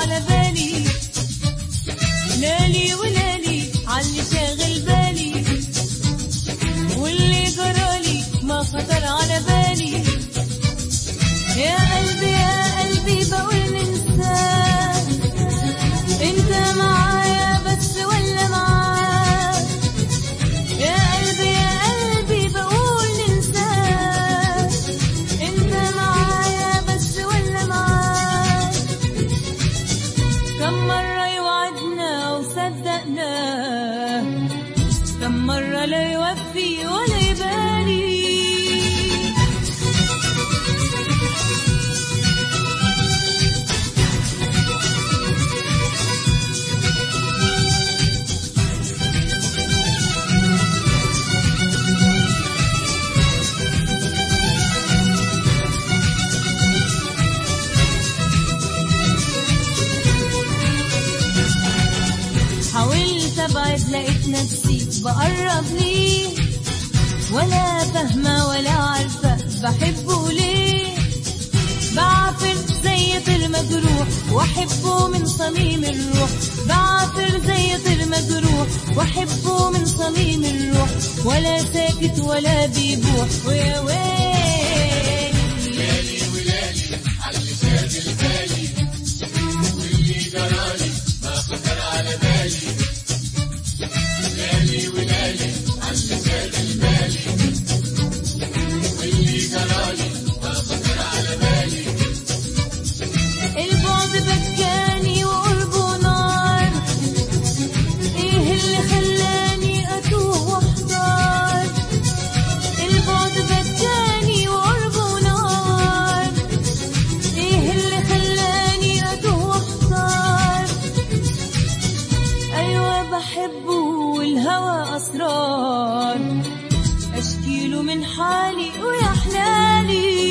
على بالي ليلي وليلي عاللي شاغل بالي واللي جرالي ما خطر على بالي يا قلبي يا قلبي بقول ننساه انت معايا بس ولا معاك يا قلبي يا قلبي بقول ننساه انت معايا بس ولا معاك كم مرة يوعدنا وصدقناه كم مرة لا يوفي ولا يبالي حاولت ابعد لقيت نفسي بقرب ليه ولا فاهمة ولا عارفة بحبه ليه بعافر زي طير مجروح واحبه من صميم الروح بعافر زي طير مجروح واحبه من صميم الروح ولا ساكت ولا بيبوح ويا ويلي البعد بكاني وقربه نار ايه اللي خلاني اتوه واحضر البعد بكاني وقربه نار ايه اللي خلاني اتوه واحضر ايوه بحبه والهوى اسرار اشكيله من حالي ويا حلالي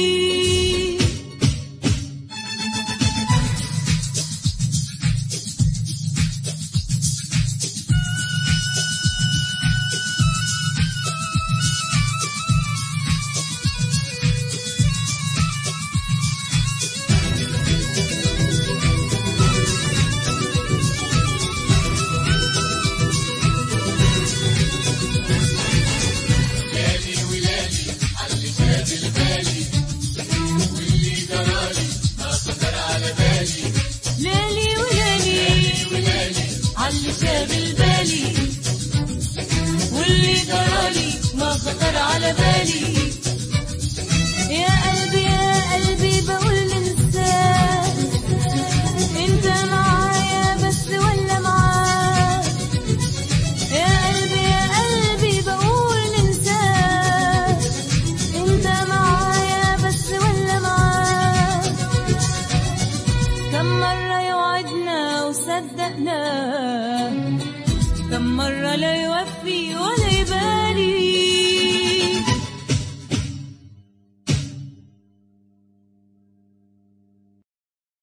ليلي وليلي عاللي شاغل بالي واللي جرالي ما خطر على بالي يا قلبي يا قلبي بقول ننساه انت معايا بس ولا معاك يا قلبي يا قلبي بقول ننساه انت معايا بس ولا معاك كم مرة يوعدنا وصدقناه كم مرة لا يوفي ولا